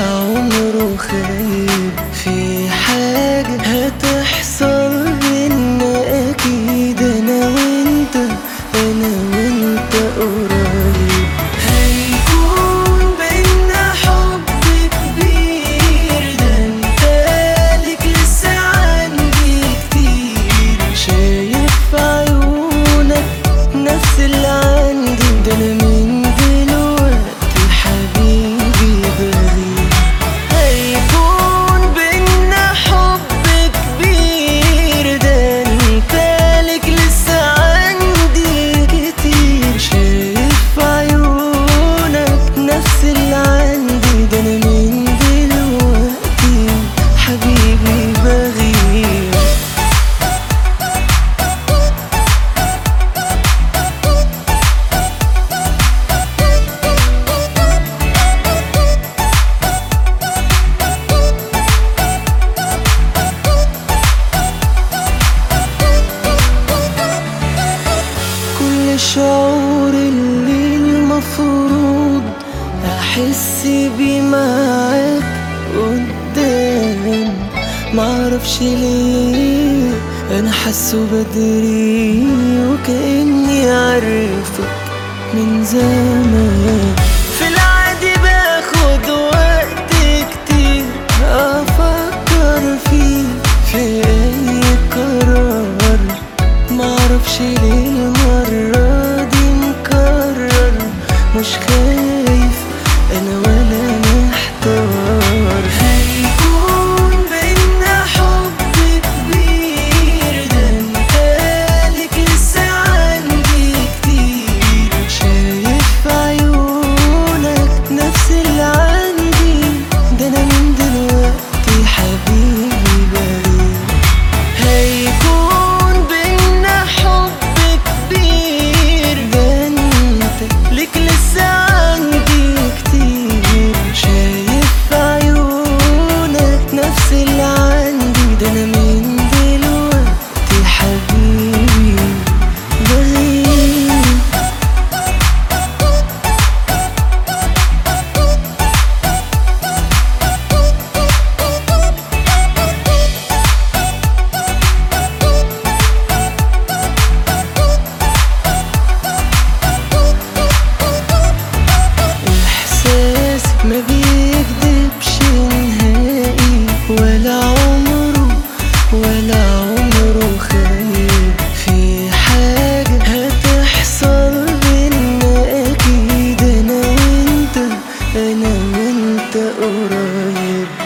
عمره خايب في حاجة هتحصل بينا أكيد أنا وأنت أنا وأنت قريب هيكون بينا حب كبير ده أنت ليك لسه عندي كتير شايف في عيونك نفس اللي عندي ده أنا من دلوقتي حبيبي بغير هيكون بينا حب كبير ده انت لك لسه عندي كتير شايف في عيونك نفس اللي عندي ده انا من دلوقتي حبيبي بغير كل الشعور اللي المفروض احس بيه معاك قدام معرفش ليه انا حاسه بدري وكاني عارفك من زمان في العادي باخد وقت كتير افكر فيه في اي قرار معرفش ليه المرة دي مكرر مش خايف انا ولا محتار هيكون بينا حب كبير ده انت ليك لسه عندي كتير شايف في عيونك نفس اللي عندي ده انا من دلوقتي حبيبي بريء هيكون بينا حب كبير ده انت ليك لسه عندي كتير شايف في عيونك نفس اللي عندي ده انا من دلوقتي حبيبي بغير إحساس ما بيكدبش نهائي ولا عمره ولا عمره خايب في حاجة هتحصل بينا أكيد أنا وأنت أنا وأنت قريب